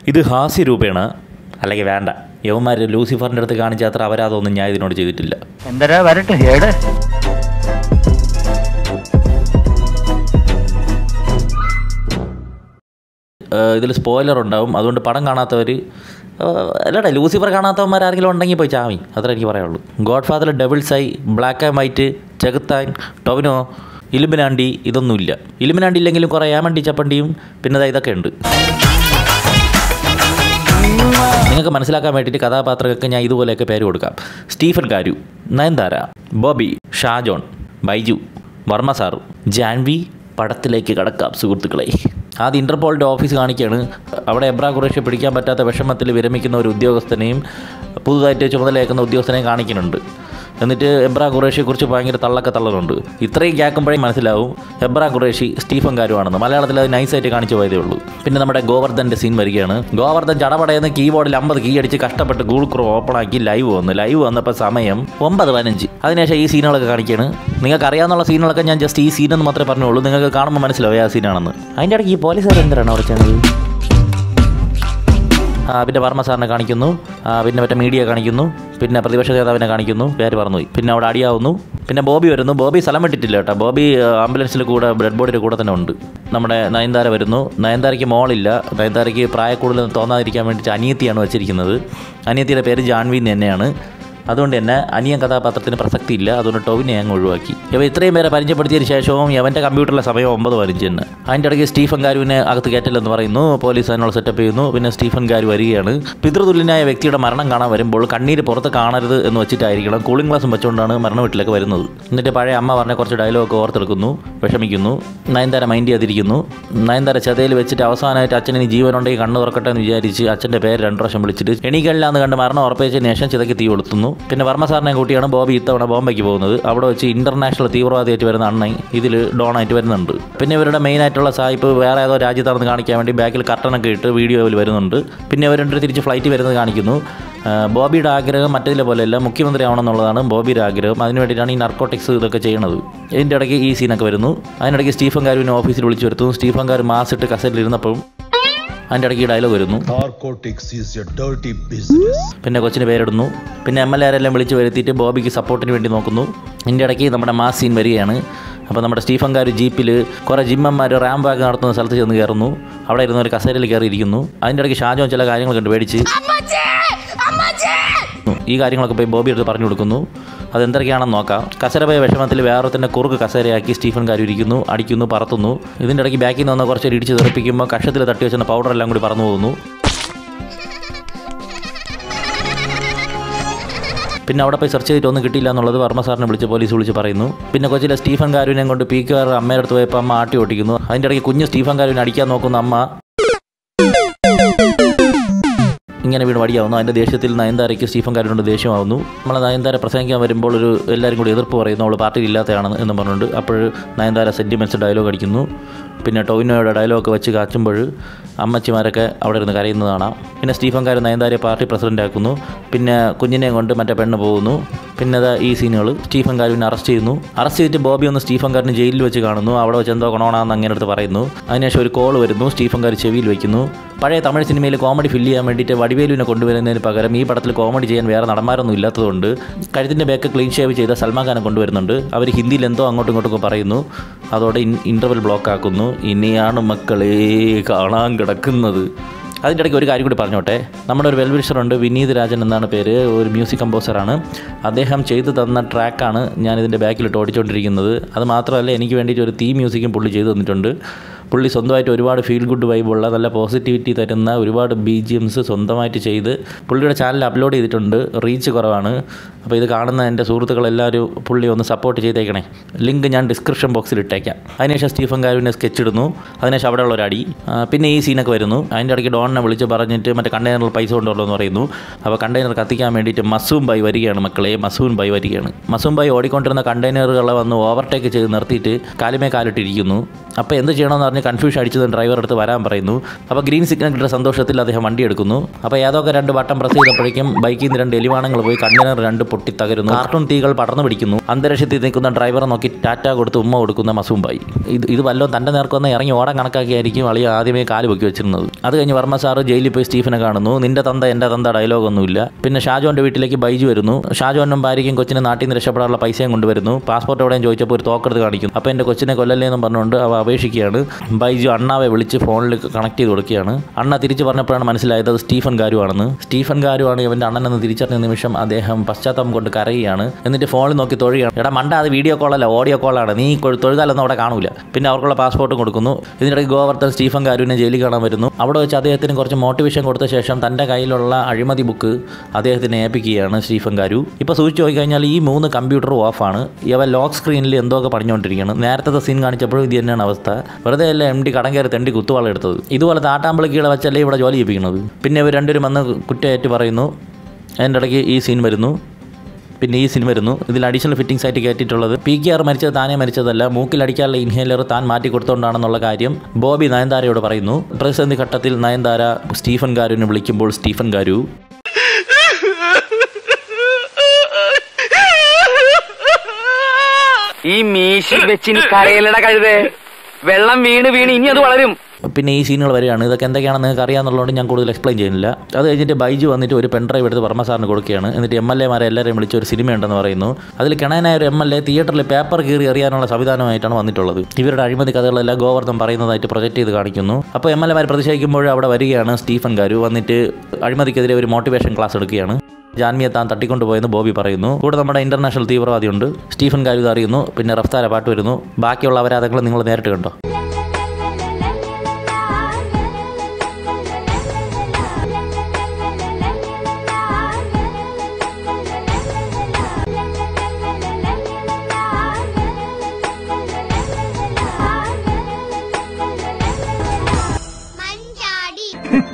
ഇത് ഹാസ്യരൂപേണ അല്ലെങ്കിൽ വേണ്ട യവന്മാർ ലൂസിഫറിൻ്റെ അടുത്ത് കാണിച്ച അത്ര അപരാധമൊന്നും ഞാൻ ഇതിനോട് ചെയ്തിട്ടില്ല എന്തരാ വരട്ടെ ഏട് ഇതിൽ സ്പോയിലർ ഉണ്ടാവും അതുകൊണ്ട് പടം കാണാത്തവർ അല്ലടാ ലൂസിഫർ കാണാത്തവന്മാർ ആരെങ്കിലും ഉണ്ടെങ്കിൽ പോയി ചാമി അത്ര എനിക്ക് പറയാനുള്ളൂ ഗോഡ് ഫാദർ ഡബിൾസ് ഐ ബ്ലാക്ക് ആൻഡ് വൈറ്റ് ചെകുത്താൻ ടൊവിനോ ഇലുമിനാണ്ടി ഇതൊന്നുമില്ല ഇലുമിനാണ്ടി ഇല്ലെങ്കിലും കുറേ ഏമണ്ടി ചപ്പണ്ടിയും പിന്നെ ദാ ഇതൊക്കെ ഉണ്ട് നിങ്ങൾക്ക് മനസ്സിലാക്കാൻ വേണ്ടിയിട്ട് കഥാപാത്രങ്ങൾക്ക് ഞാൻ ഇതുപോലെയൊക്കെ പേര് കൊടുക്കാം സ്റ്റീഫൻ കാരു നയൻതാര ബോബി ഷാജോൺ ബൈജു വർമ്മ സാർ ജാൻവി പടത്തിലേക്ക് കടക്കാം സുഹൃത്തുക്കളെ ആദ്യം ഇൻ്റർപോളിൻ്റെ ഓഫീസ് കാണിക്കുകയാണ് അവിടെ എബ്രാ ഖുറേഷെ പിടിക്കാൻ പറ്റാത്ത വിഷമത്തിൽ വിരമിക്കുന്ന ഒരു ഉദ്യോഗസ്ഥനെയും പുതുതായിട്ട് ചുമതലയേക്കുന്ന ഉദ്യോഗസ്ഥനെയും കാണിക്കുന്നുണ്ട് എന്നിട്ട് എബ്രാ ഖുറേഷിയെക്കുറിച്ച് ഭയങ്കര തള്ളക്ക തള്ളലുണ്ട് ഇത്രയും കേൾക്കുമ്പോഴേ മനസ്സിലാവും എബ്രാ ഖുറേഷി സ്റ്റീഫൻ കാരുവാണെന്ന് മലയാളത്തിൽ അത് നൈസായിട്ട് കാണിച്ചു പോയതേ ഉള്ളൂ പിന്നെ നമ്മുടെ ഗോവർദ്ധൻ്റെ സീൻ വരികയാണ് ഗോവർദ്ധൻ ചടപടയെന്ന് കീബോർഡിൽ അമ്പത് കീ അടിച്ച് കഷ്ടപ്പെട്ട് ഗൂഗിൾ ക്രോ ഓപ്പൺ ആക്കി ലൈവ് വന്നു ലൈവ് വന്നപ്പോൾ സമയം ഒമ്പത് പതിനഞ്ച് അതിനുശേഷം ഈ സീനുകളൊക്കെ കാണിക്കുകയാണ് നിങ്ങൾക്ക് അറിയാവുന്ന സീനുകളൊക്കെ ഞാൻ ജസ്റ്റ് ഈ സീനെന്ന് മാത്രമേ പറഞ്ഞുള്ളൂ നിങ്ങൾക്ക് കാണുമ്പോൾ മനസ്സിലാവും ആ സീനാണെന്ന് അതിൻ്റെ ഇടയ്ക്ക് ഈ പോലീസുകാർ എന്തിനാണ് അവിടെ ചെന്നത് ആ, പിന്നെ വർമ്മ സാറിനെ കാണിക്കുന്നു ആ, പിന്നെ മറ്റേ മീഡിയ കാണിക്കുന്നു പിന്നെ പ്രതിപക്ഷ നേതാവിനെ കാണിക്കുന്നു പേര് പറഞ്ഞുപോയി പിന്നെ അവിടെ അടിയാവുന്നു പിന്നെ ബോബി വരുന്നു ബോബി സ്ഥലം വിട്ടിട്ടില്ല കേട്ടോ ബോബി ആ, ആംബുലൻസിൽ കൂടെ ബ്ലഡ് ബോഡിയുടെ കൂടെ തന്നെ ഉണ്ട് നമ്മുടെ നയൻതാര വരുന്നു നയൻതാരയ്ക്ക് മോളില്ല നയൻതാരയ്ക്ക് പ്രായക്കൂടുതൽ തോന്നാതിരിക്കാൻ വേണ്ടിയിട്ട് അനിയത്തിയാണ് വെച്ചിരിക്കുന്നത് അനിയത്തിയുടെ പേര് ജാൻവി എന്ന് തന്നെയാണ് അതുകൊണ്ട് തന്നെ അനിയൻ കഥാപാത്രത്തിന് പ്രസക്തിയില്ല അതുകൊണ്ട് ടോവിനെ അങ്ങ് ഒഴിവാക്കി ഇവ ഇത്രയും പേരെ പരിചയപ്പെടുത്തിയതിന് ശേഷവും അവൻ്റെ കമ്പ്യൂട്ടറിലെ സമയം ഒമ്പത് പതിനഞ്ച് തന്നെ അതിൻ്റെ ഇടയ്ക്ക് സ്റ്റീഫൻ കാരുവിനെ അകത്ത് കയറ്റില്ലെന്ന് പറയുന്നു പോലീസ് അതിനുള്ള സെറ്റപ്പ് ചെയ്യുന്നു പിന്നെ സ്റ്റീഫൻ കാരു വരികയാണ് പിതൃതുല്യനായ വ്യക്തിയുടെ മരണം കാണാൻ വരുമ്പോൾ കണ്ണീര് പുറത്ത് കാണരുത് എന്ന് വെച്ചിട്ടായിരിക്കണം കൂളിംഗ് ഗ്ലാസും വെച്ചുകൊണ്ടാണ് മരണ വീട്ടിലേക്ക് വരുന്നത് എന്നിട്ട് പഴയ അമ്മ പറഞ്ഞ കുറച്ച് ഡയലോഗ് ഓർത്തെടുക്കുന്നു വിഷമിക്കുന്നു നയൻതാര മൈൻഡ് ചെയ്തിരിക്കുന്നു നയൻതാര ചതയിൽ വെച്ചിട്ട് അവസാനമായിട്ട് അച്ഛന് ജീവനുണ്ടെങ്കിൽ കണ്ണു തുറക്കട്ടെ എന്ന് വിചാരിച്ച് അച്ഛൻ്റെ പേര് രണ്ടു പ്രാവശ്യം വിളിച്ചിട്ട് എണീക്കല്ലാന്ന് കണ്ട് മരണം ഉറപ്പിച്ചതിന് ശേഷം ചിതയ്ക്ക് തീ കൊടുത്തുന്നു പിന്നെ വർമ്മ സാറിനെ കൂട്ടിയാണ് ബോബി ഇത്തവണ ബോംബെക്ക് പോകുന്നത് അവിടെ വെച്ച് ഇന്റർനാഷണൽ തീവ്രവാദിയായിട്ട് വരുന്ന അണ്ണൻ ഇതിൽ ഡോണായിട്ട് വരുന്നുണ്ട് പിന്നെ ഇവരുടെ മെയിൻ ആയിട്ടുള്ള സായിപ്പ് വേറെ ഏതോ രാജ്യത്താണെന്ന് കാണിക്കാൻ വേണ്ടി ബാക്കിൽ കർട്ടനൊക്കെ ഇട്ട് വീഡിയോയിൽ വരുന്നുണ്ട് പിന്നെ ഇവർ രണ്ടുപേരും തിരിച്ച് ഫ്ലൈറ്റ് വരുന്നത് കാണിക്കുന്നു ആ, ബോബിയുടെ ആഗ്രഹം മറ്റേതിലെ പോലെയല്ല മുഖ്യമന്ത്രി ആവണമെന്നുള്ളതാണ് ബോബിയുടെ ആഗ്രഹം അതിന് വേണ്ടിയിട്ടാണ് ഈ നർക്കോട്ടിക്സ് ഇതൊക്കെ ചെയ്യുന്നത് ഇതിൻ്റെ ഇടയ്ക്ക് ഈ സീനൊക്കെ വരുന്നു അതിനിടയ്ക്ക് സ്റ്റീഫൻ കാരുവിനെ ഓഫീസിൽ വിളിച്ചു വരുത്തുന്നു സ്റ്റീഫൻ കാർ മാസ് ഇട്ട് കസറ്റിൽ ഇരുന്നപ്പോഴും അതിൻ്റെ ഇടയ്ക്ക് ഈ ഡയലോഗ് വരുന്നു Narcotics is a dirty business. പിന്നെ കൊച്ചിന് പേരിടുന്നു പിന്നെ എം എൽ എരെല്ലാം വിളിച്ച് വരുത്തിയിട്ട് ബോബിക്ക് സപ്പോർട്ടിന് വേണ്ടി നോക്കുന്നു ഇതിൻ്റെ ഇടയ്ക്ക് നമ്മുടെ മാസ് സീൻ വരികയാണ് അപ്പോൾ നമ്മുടെ സ്റ്റീഫൻ കാർ ജീപ്പിൽ കുറേ ജിമ്മന്മാർ റാം ബാഗ് നടത്തുന്ന സ്ഥലത്ത് ചെന്ന് കയറുന്നു അവിടെ ഇരുന്ന് ഒരു കസേരയിൽ കയറിയിരിക്കുന്നു അതിൻ്റെ ഇടയ്ക്ക് ഷാജോൻ ചില കാര്യങ്ങൾ കണ്ട് പേടിച്ച് ഈ കാര്യങ്ങളൊക്കെ പോയി ബോബി എടുത്ത് പറഞ്ഞു കൊടുക്കുന്നു അതെന്തൊക്കെയാണെന്ന് നോക്കാം കസര പോയ വിഷമത്തിൽ വേറൊരുത്തന്നെ കുറുക്ക് കസേരയാക്കി സ്റ്റീഫൻ കാർ ഇരിക്കുന്നു അടിക്കുന്നു പറത്തുന്നു ഇതിൻ്റെ ഇടയ്ക്ക് ബാക്കിൽ നിന്ന് വന്ന കുറച്ച് ഇടിച്ച് തെറിപ്പിക്കുമ്പോൾ കഷത്തിൽ തട്ടി വെച്ചിരുന്ന പൗഡർ എല്ലാം കൂടി പറന്നു പോകുന്നു പിന്നെ അവിടെ പോയി സെർച്ച് ചെയ്തിട്ട് ഒന്നും കിട്ടിയില്ല എന്നുള്ളത് വർമ്മ സാറിനെ വിളിച്ച് പോലീസ് വിളിച്ച് പറയുന്നു പിന്നെ കൊച്ചിയിലെ സ്റ്റീഫൻ കാരുവിനെ കൊണ്ട് പി കെ ആർ അമ്മയുടെ അടുത്ത് പോയപ്പോൾ അമ്മ ആട്ടി ഓട്ടിക്കുന്നു അതിൻ്റെ ഇടയ്ക്ക് കുഞ്ഞ് സ്റ്റീഫൻ കാരുവിനെ അടിക്കാൻ നോക്കുന്ന അമ്മ ഇങ്ങനെ വീണ് വടിയാവുന്നു അതിൻ്റെ ദേഷ്യത്തിൽ നയൻതാരയ്ക്ക് സ്റ്റീഫൻ കാരിനോട് ദേഷ്യമാവുന്നു നമ്മൾ നയൻതാര പ്രസംഗിക്കാൻ വരുമ്പോൾ ഒരു എല്ലാവരും കൂടി എതിർപ്പ് പറയുന്നു അവൾ പാർട്ടിയിൽ ഇല്ലാത്തതാണ് എന്ന് പറഞ്ഞുകൊണ്ട് അപ്പോൾ നയൻതാര സെൻറ്റിമെൻറ്റ്സ് ഡയലോഗ് അടിക്കുന്നു പിന്നെ ടോവിനോയുടെ ഡയലോഗ് വെച്ച് കാച്ചുമ്പോൾ അമ്മച്ചിമാരൊക്കെ അവിടെ ഇരുന്ന് കരയുന്നത് കാണാം പിന്നെ സ്റ്റീഫൻ കാരൻ നയൻതാരയെ പാർട്ടി പ്രസിഡന്റ് ആക്കുന്നു പിന്നെ കുഞ്ഞിനെ കൊണ്ട് മറ്റേ പെണ്ണ് പോകുന്നു പിന്നെ അതാ ഈ സീനുകൾ സ്റ്റീഫൻ കാരുവിനെ അറസ്റ്റ് ചെയ്യുന്നു അറസ്റ്റ് ചെയ്തിട്ട് ബോബി ഒന്ന് സ്റ്റീഫൻ കാരന് ജയിലിൽ വെച്ച് കാണുന്നു അവിടെ വെച്ച് എന്തോ കൊണോണാന്ന് അങ്ങനെ അടുത്ത് പറയുന്നു അതിനുശേഷം ഒരു കോൾ വരുന്നു സ്റ്റീഫൻ കാർ ചെവിയിൽ വെക്കുന്നു പഴയ തമിഴ് സിനിമയിൽ കോമഡി ഫില്ല് ചെയ്യാൻ വേണ്ടിയിട്ട് വടിവേലുവിനെ കൊണ്ടുവരുന്നതിന് പകരം ഈ പടത്തിൽ കോമഡി ചെയ്യാൻ വേറെ നടന്മാരൊന്നും ഇല്ലാത്തതുകൊണ്ട് കഴുത്തിൻ്റെ ബാക്ക് ക്ലീൻ ഷേവ് ചെയ്ത സൽമാൻ ഖാനെ കൊണ്ടുവരുന്നുണ്ട് അവർ ഹിന്ദിയിൽ എന്തോ അങ്ങോട്ടും ഇങ്ങോട്ടും പറയുന്നു അതോടെ ഇൻ്റർവെൽ ബ്ലോക്ക് ആക്കുന്നു ഇനിയാണ് മക്കളെ കാണാൻ കിടക്കുന്നത് അതിൻ്റെ ഇടയ്ക്ക് ഒരു കാര്യം കൂടി പറഞ്ഞോട്ടെ നമ്മുടെ ഒരു വെൽവിഷറുണ്ട് വിനീത് രാജൻ എന്നാണ് പേര് ഒരു മ്യൂസിക് കമ്പോസറാണ് അദ്ദേഹം ചെയ്തു തന്ന ട്രാക്കാണ് ഞാൻ ഇതിൻ്റെ ബാക്കിലിട്ട് ഓടിച്ചുകൊണ്ടിരിക്കുന്നത് അത് മാത്രമല്ല എനിക്ക് വേണ്ടിയിട്ട് ഒരു തീ മ്യൂസിക്കും പുള്ളി ചെയ്തു തന്നിട്ടുണ്ട് പുള്ളി സ്വന്തമായിട്ട് ഒരുപാട് ഫീൽ ഗുഡ് വൈബുള്ള നല്ല പോസിറ്റിവിറ്റി തരുന്ന ഒരുപാട് ബി ജി എംസ് സ്വന്തമായിട്ട് ചെയ്ത് പുള്ളിയുടെ ചാനൽ അപ്ലോഡ് ചെയ്തിട്ടുണ്ട് റീച്ച് കുറവാണ് അപ്പോൾ ഇത് കാണുന്ന എൻ്റെ സുഹൃത്തുക്കളെല്ലാവരും പുള്ളി ഒന്ന് സപ്പോർട്ട് ചെയ്തേക്കണേ ലിങ്ക് ഞാൻ ഡിസ്ക്രിപ്ഷൻ ബോക്സിൽ ഇട്ടേക്കാം അതിനുശേഷം സ്റ്റീഫൻ കാരുവിനെ സ്കെച്ച് ഇടുന്നു അതിനുശേഷം അവിടെയുള്ള ഒരു അടി ആ, പിന്നെ ഈ സീനൊക്കെ വരുന്നു അതിൻ്റെ ഇടയ്ക്ക് ഡോണിനെ വിളിച്ച് പറഞ്ഞിട്ട് മറ്റേ കണ്ടെയ്നറിൽ പൈസ കൊണ്ടുവരല്ലോ എന്ന് പറയുന്നു അപ്പോൾ കണ്ടെയ്നർ കത്തിക്കാൻ വേണ്ടിയിട്ട് മസൂം ബൈ വരികയാണ് മക്കളെ മസൂൻ ബൈ വരികയാണ് മസൂം ബൈ ഓടിക്കൊണ്ടിരുന്ന കണ്ടെയ്നറുകളെ വന്ന് ഓവർടേക്ക് ചെയ്ത് നിർത്തിയിട്ട് കാലുമേ കാലിട്ടിരിക്കുന്നു അപ്പോൾ എന്ത് ചെയ്യണമെന്ന് പറഞ്ഞ് കൺഫ്യൂഷൻ അടിച്ചത് ഡ്രൈവർ അടുത്ത് വരാൻ പറയുന്നു അപ്പോൾ ഗ്രീൻ സിഗ്നൽ കിട്ടുന്ന സന്തോഷത്തിൽ അദ്ദേഹം വണ്ടി എടുക്കുന്നു അപ്പോൾ ഏതൊക്കെ രണ്ട് ബട്ടൺ പ്രസ് ചെയ്തപ്പോഴേക്കും ബൈക്കിൽ നിന്ന് രണ്ട് എലിവാണങ്ങൾ പോയി കണ്ടെയ്നർ രണ്ട് പൊട്ടി തകരുന്നു കാർട്ടൂൺ തീകൾ പടർന്നു പിടിക്കുന്നു അന്തരീക്ഷത്തിൽ നിൽക്കുന്ന ഡ്രൈവറെ നോക്കി ടാറ്റ കൊടുത്ത് ഉമ്മ കൊടുക്കുന്ന മസൂംബായി ഇത് ഇത് വല്ലോ തൻ്റെ നേർക്കൊന്ന് ഇറങ്ങി ഓടാൻ കണക്കാക്കിയായിരിക്കും അളിയ ആദ്യമേ കാല് പൊക്കി വെച്ചിരുന്നത് അത് കഴിഞ്ഞ് വർമ്മ സാറ് ജയിലിൽ പോയി സ്റ്റീഫനെ കാണുന്നു നിന്റെ തന്ത എൻ്റെ തന്ത ഡയലോഗ് ഒന്നുമില്ല പിന്നെ ഷാജോന്റെ വീട്ടിലേക്ക് ബൈജു വരുന്നു ഷാജോനും ഭാര്യയ്ക്കും കൊച്ചിനെ നാട്ടിൽ നിന്ന് രക്ഷപ്പെടാനുള്ള പൈസയും കൊണ്ടുവരുന്നു പാസ്പോർട്ട് എവിടെയും ചോദിച്ചപ്പോൾ ഒരു തോക്കെടുത്ത് കാണിക്കുന്നു അപ്പോൾ എൻ്റെ കൊച്ചിനെ കൊല്ലല്ലേ എന്ന് പറഞ്ഞുകൊണ്ട് അവ അപേക്ഷിക്കുകയാണ് ബൈജു അണ്ണാവെ വിളിച്ച് ഫോണിൽ കണക്ട് ചെയ്ത് കൊടുക്കുകയാണ് അണ്ണ തിരിച്ച് പറഞ്ഞപ്പോഴാണ് മനസ്സിലായത് അത് സ്റ്റീഫൻ ഗാരുവാണെന്ന് സ്റ്റീഫൻ ഗാരുവാണ് ഇവൻ്റെ അണ്ണനെന്ന് തിരിച്ചറിഞ്ഞ നിമിഷം അദ്ദേഹം പശ്ചാത്തലം കൊണ്ട് കരയുകയാണ് എന്നിട്ട് ഫോണിൽ നോക്കി തൊഴുകയാണ് എടാ മണ്ട അത് വീഡിയോ കോളല്ല ഓഡിയോ കോളാണ് നീ കൊ- തൊഴുതാലൊന്നും അവിടെ കാണൂല പിന്നെ അവർക്കുള്ള പാസ്പോർട്ടും കൊടുക്കുന്നു ഇതിനിടയ്ക്ക് ഗോവർദ്ധൻ സ്റ്റീഫൻ ഗാരുവിനെ ജയിലിൽ കാണാൻ വരുന്നു അവിടെ വെച്ച് അദ്ദേഹത്തിന് കുറച്ച് മോട്ടിവേഷൻ കൊടുത്ത ശേഷം തൻ്റെ കയ്യിലുള്ള അഴിമതി ബുക്ക് അദ്ദേഹത്തിന് ഏൽപ്പിക്കുകയാണ് സ്റ്റീഫൻ ഗാരു ഇപ്പോൾ സൂചിച്ച് നോക്കിക്കഴിഞ്ഞാൽ ഈ മൂന്ന് കമ്പ്യൂട്ടറും ഓഫാണ് ഇവ ലോക്ക് സ്ക്രീനിൽ എന്തോ ഒക്കെ പണിഞ്ഞുകൊണ്ടിരിക്കുകയാണ് നേരത്തെ സീൻ കാണിച്ചപ്പോഴും ഇത് തന്നെയാണ് അവസ്ഥ വെറുതെ അല്ല എം ഡി കടം കയറി തെണ്ടി കുത്തുവാള എടുത്തത് ഇതുപോലെ താട്ടാമ്പളിക്കീളെ വെച്ചല്ലേ ഇവിടെ ജോലി ചെയ്യിപ്പിക്കുന്നത് പിന്നെ ഇവർ രണ്ടുപേരും വന്ന് കുറ്റയേറ്റ് പറയുന്നു അതിൻ്റെ ഇടയ്ക്ക് ഈ സീൻ വരുന്നു പിന്നെ ഈ സിനിമ വരുന്നു ഇതിൽ അഡീഷണൽ ഫിറ്റിംഗ്സ് ആയിട്ട് കയറ്റിയിട്ടുള്ളത് പി കെ ആർ മരിച്ചത് താനേ മരിച്ചതല്ല മൂക്കിൽ അടിക്കാനുള്ള ഇൻഹേലർ താൻ മാറ്റി കൊടുത്തുകൊണ്ടാണെന്നുള്ള കാര്യം ബോബി നയൻതാരയോട് പറയുന്നു പ്രതിസന്ധി ഘട്ടത്തിൽ നയൻതാര സ്റ്റീഫൻ ഗാരുവിനെ വിളിക്കുമ്പോൾ സ്റ്റീഫൻ ഗാരു ഈ മീശി വെച്ചിന് കരയിലട കഴുതേ വെള്ളം വീണ് വീണ് ഇനി അത് വളരും പിന്നെ ഈ സീനുകൾ വരികയാണ് ഇതൊക്കെ എന്തൊക്കെയാണെന്ന് നിങ്ങൾക്ക് അറിയാമെന്നുള്ളതുകൊണ്ട് ഞാൻ കൂടുതൽ എക്സ്പ്ലെയിൻ ചെയ്യുന്നില്ല അത് കഴിഞ്ഞിട്ട് ബൈജു വന്നിട്ട് ഒരു പെൻഡ്രൈവ് എടുത്ത് വർമ്മ സാറിന് കൊടുക്കുകയാണ് എന്നിട്ട് എം എൽ എമാരെ എല്ലാവരെയും വിളിച്ച് ഒരു സിനിമയുണ്ടെന്ന് പറയുന്നു അതിൽ കിണനായ ഒരു എം എൽ എ തിയേറ്ററിൽ പേപ്പർ കീറി എറിയാനുള്ള സംവിധാനമായിട്ടാണ് വന്നിട്ടുള്ളത് ഇവരുടെ അഴിമതി കഥകളെല്ലാം ഗോവർദ്ധൻ പറയുന്നതായിട്ട് പ്രൊജക്ട് ചെയ്ത് കാണിക്കുന്നു അപ്പോൾ എം എൽ എമാർ പ്രതിഷേധിക്കുമ്പോൾ അവിടെ വരികയാണ് സ്റ്റീഫൻ ഗാരു വന്നിട്ട് അഴിമതിക്കെതിരെ ഒരു മോട്ടിവേഷൻ ക്ലാസ് എടുക്കുകയാണ് ജാൻമിയെ താൻ തട്ടിക്കൊണ്ടുപോയെന്ന് ബോബി പറയുന്നു കൂടെ നമ്മുടെ ഇന്റർനാഷണൽ തീവ്രവാദിയുണ്ട് സ്റ്റീഫൻ ഗാരു അറിയുന്നു പിന്നെ റഫ്താര പാട്ട് വരുന്നു ബാക്കിയുള്ള അപരാധങ്ങൾ നിങ്ങൾ നേരിട്ട് കണ്ടോ മഞ്ചാടി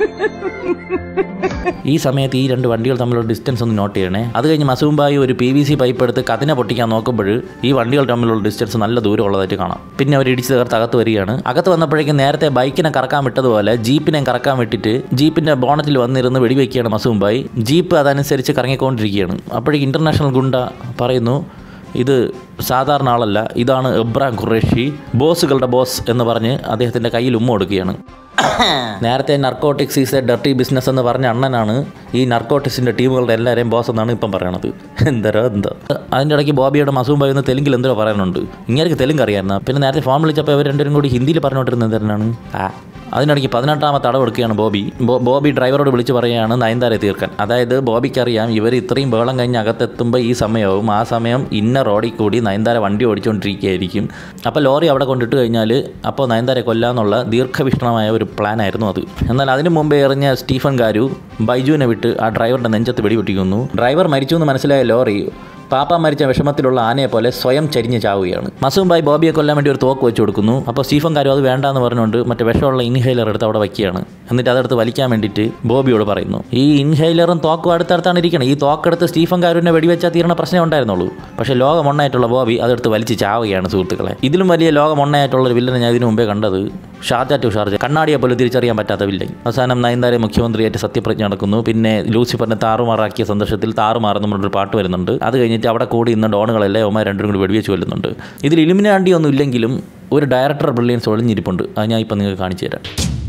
ഈ സമയത്ത് ഈ രണ്ട് വണ്ടികൾ തമ്മിലുള്ള ഡിസ്റ്റൻസ് ഒന്ന് നോട്ട് ചെയ്യണേ അത് കഴിഞ്ഞ് മസൂംബായി ഒരു പി വി സി പൈപ്പ് എടുത്ത് കതിനെ പൊട്ടിക്കാൻ നോക്കുമ്പോൾ ഈ വണ്ടികൾ തമ്മിലുള്ള ഡിസ്റ്റൻസ് നല്ല ദൂരം ഉള്ളതായിട്ട് കാണാം പിന്നെ അവർ ഇടിച്ച് തകർത്ത് അകത്ത് വരികയാണ് അകത്ത് വന്നപ്പോഴേക്കും നേരത്തെ ബൈക്കിനെ കറക്കാൻ വിട്ടതുപോലെ ജീപ്പിനെ കറക്കാൻ വിട്ടിട്ട് ജീപ്പിന്റെ ബോണറ്റിൽ വന്നിരുന്ന് വെടിവെക്കുകയാണ് മസൂംബായി ജീപ്പ് അതനുസരിച്ച് കറങ്ങിക്കൊണ്ടിരിക്കുകയാണ് അപ്പോഴേക്കും ഇന്റർനാഷണൽ ഗുണ്ട പറയുന്നു ഇത് സാധാരണ ആളല്ല ഇതാണ് എബ്രാം ഖുറേഷി ബോസുകളുടെ ബോസ് എന്ന് പറഞ്ഞ് അദ്ദേഹത്തിൻ്റെ കയ്യിൽ ഉമ്മ കൊടുക്കുകയാണ് നേരത്തെ narcotics is a dirty business എന്ന് പറഞ്ഞ അണ്ണനാണ് ഈ നർക്കോട്ടിക്സിൻ്റെ ടീമുകളുടെ എല്ലാവരെയും ബോസ് എന്നാണ് ഇപ്പം പറയണത് എന്തരോ എന്തോ അതിൻ്റെ ഇടയ്ക്ക് ബോബിയുടെ മസൂം പറയുന്ന തെലുങ്കിൽ എന്തോ പറയാനുണ്ട് ഇങ്ങനെ തെലുങ്ക് അറിയാമായിരുന്നു പിന്നെ നേരത്തെ ഫോൺ വിളിച്ചപ്പോൾ ഇവർ രണ്ടുപേരും കൂടി ഹിന്ദിയിൽ പറഞ്ഞുകൊണ്ടിരുന്നത് എന്തിനാണ് ആ അതിനിടയ്ക്ക് പതിനെട്ടാമത്തെ അടവ് എടുക്കുകയാണ് ബോബി ബോ- ബോബി ഡ്രൈവറോട് വിളിച്ച് പറയുകയാണ് നയൻതാരെ തീർക്കാൻ അതായത് ബോബിക്കറിയാം ഇവർ ഇത്രയും ബേളം കഴിഞ്ഞ് അകത്തെത്തുമ്പോൾ ഈ സമയവും ആ സമയം ഇന്ന റോഡിൽ കൂടി നയൻതാര വണ്ടി ഓടിച്ചുകൊണ്ടിരിക്കുകയായിരിക്കും അപ്പോൾ ലോറി അവിടെ കൊണ്ടിട്ട് കഴിഞ്ഞാൽ അപ്പോൾ നയൻതാരെ കൊല്ലാന്നുള്ള ദീർഘവീക്ഷണമായ ഒരു പ്ലാൻ ആയിരുന്നു അത് എന്നാൽ അതിനു മുമ്പേ എറിഞ്ഞ സ്റ്റീഫൻ ഗാരു ബൈജുവിനെ വിട്ട് ആ ഡ്രൈവറുടെ നെഞ്ചത്ത് വെടിപൊട്ടിക്കുന്നു ഡ്രൈവർ മരിച്ചു എന്ന് മനസ്സിലായ ലോറി പാപ്പ മരിച്ച വിഷമത്തിലുള്ള ആനയെ പോലെ സ്വയം ചരിഞ്ഞ് ചാവുകയാണ് മസൂംബായി ബോബിയെ കൊല്ലാൻ വേണ്ടി ഒരു തോക്ക് വെച്ച് കൊടുക്കുന്നു അപ്പോൾ സ്റ്റീഫൻ കാര്യം അത് വേണ്ടാന്ന് പറഞ്ഞുകൊണ്ട് മറ്റേ വിഷമുള്ള ഇൻഹൈലർ എടുത്ത് അവിടെ വയ്ക്കുകയാണ് എന്നിട്ട് അതെടുത്ത് വലിക്കാൻ വേണ്ടിയിട്ട് ബോബിയോട് പറയുന്നു ഈ ഇൻഹൈലറും തോക്കും അടുത്തടുത്താണ് ഇരിക്കണം ഈ തോക്കെടുത്ത് സ്റ്റീഫൻ കാരുവിനെ വെടിവെച്ചാൽ തീരണ പ്രശ്നം ഉണ്ടായിരുന്നുള്ളൂ പക്ഷേ ലോകമൊണ്ണായിട്ടുള്ള ബോബി അതെടുത്ത് വലിച്ച് ചാവുകയാണ് സുഹൃത്തുക്കളെ ഇതിലും വലിയ ലോകമൊണ്ണായിട്ടുള്ള ഒരു വില്ലനെ ഞാൻ ഇതിനു മുമ്പേ കണ്ടത് ഷാർജ ടു ഷാർജ കണ്ണാടിയെ പോലും തിരിച്ചറിയാൻ പറ്റാത്ത വില്ലൻ അവസാനം നയൻതാരെ മുഖ്യമന്ത്രിയായിട്ട് സത്യപ്രതിജ്ഞ നടക്കുന്നു പിന്നെ ലൂസിഫറിനെ താറുമാറാക്കിയ സന്ദർശത്തിൽ താറുമാറെന്ന് പറഞ്ഞൊരു പാട്ട് വരുന്നുണ്ട് അത് കഴിഞ്ഞിട്ട് അവിടെ കൂടി ഇന്ന് ഡോണുകളെല്ലാം ഒമാർ രണ്ടും കൂടി വെടിവെച്ച് കൊല്ലുന്നുണ്ട് ഇതിൽ ഇലുമിനാണ്ടി ഒന്നും ഇല്ലെങ്കിലും ഒരു ഡയറക്ടർ ബ്രില്യൻസ് ഒളിഞ്ഞിരിപ്പുണ്ട് അത് ഞാൻ ഇപ്പം നിങ്ങൾക്ക് കാണിച്ചു തരാം